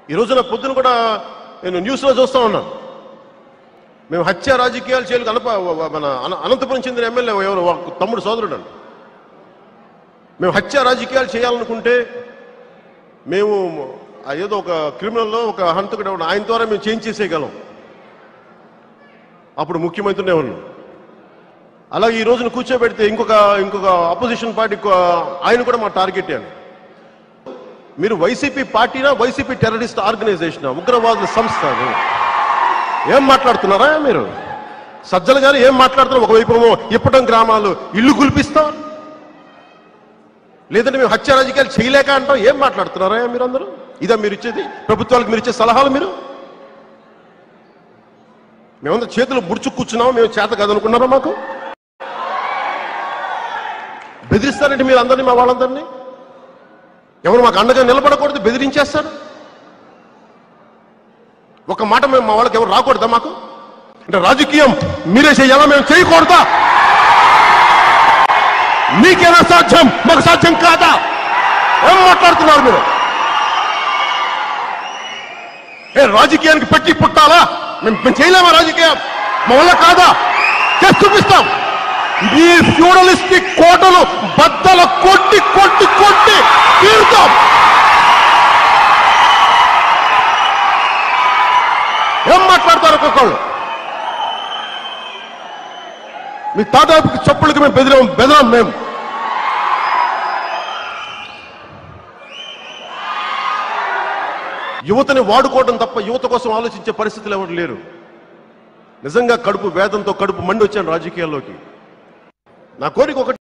ఈ రోజున పొద్దున కూడా నేను న్యూస్లో చూస్తూ ఉన్నాను మేము హత్య రాజకీయాలు చేయాలి అనప మన అన- అనంతపురం చెందిన ఎమ్మెల్యే ఎవరు ఒక తమ్ముడు సోదరుడు అండి మేము హత్య రాజకీయాలు చేయాలనుకుంటే మేము ఆ ఏదో ఒక క్రిమినల్లో ఒక హంతకుడు ఎవడు, ఆయన ద్వారా మేము చేంజ్ చేసేయగలం అప్పుడు ముఖ్యమంత్రినే ఉన్నాం అలాగే ఈ రోజున కూర్చోబెడితే ఇంకొక ఇంకొక అపోజిషన్ పార్టీ ఆయన కూడా మా టార్గెట్ అని మీరు వైసీపీ పార్టీనా వైసీపీ టెర్రరిస్ట్ ఆర్గనైజేషన్ ఉగ్రవాదుల సంస్థ అది ఏం మాట్లాడుతున్నారా మీరు సజ్జల గారు ఏం మాట్లాడుతున్నారు ఒకవైపు ఏమో ఇప్పటం గ్రామాలు ఇల్లు కుల్పిస్తాం లేదంటే మేము హత్య రాజకీయాలు చేయలేక అంటాం ఏం మాట్లాడుతున్నారా మీరు అందరూ ఇదా మీరు ఇచ్చేది ప్రభుత్వాలకు మీరు ఇచ్చే సలహాలు మీరు మేమంతా చేతులు ముడుచు కూర్చున్నాము మేము చేత కదనుకున్నారా మాకు బెదిరిస్తారంటే మీరు అందరినీ మా వాళ్ళందరినీ ఎవరు మాకు అండగా నిలబడకూడదు బెదిరించేస్తారు ఒక మాట మేము మా వాళ్ళకి ఎవరు రాకూడదా మాకు అంటే రాజకీయం మీరే చేయాలా మేము చేయకూడదా మీకేనా సాధ్యం మాకు సాధ్యం కాదా ఏం మాట్లాడుతున్నారు మీరు ఏ రాజకీయానికి పెట్టి పుట్టాలా మేము మేము చేయలేమా రాజకీయం మా వల్ల కాదా చేసి చూపిస్తాం ఈ ఫ్యూడలిస్టిక్ కోటలు బద్దల కొట్టి కొట్టి కొట్టి తీరుతాం ఏం మాట్లాడతారు ఒక్కొక్కళ్ళు మీ తాటాపుకి చెప్పులకి మేము బెదిరాం బెదరాం మేము యువతని వాడుకోవడం తప్ప యువత కోసం ఆలోచించే పరిస్థితులు ఎవరు లేరు నిజంగా కడుపు వేదంతో కడుపు మండి వచ్చాను రాజకీయాల్లోకి నా కోరిక ఒకటి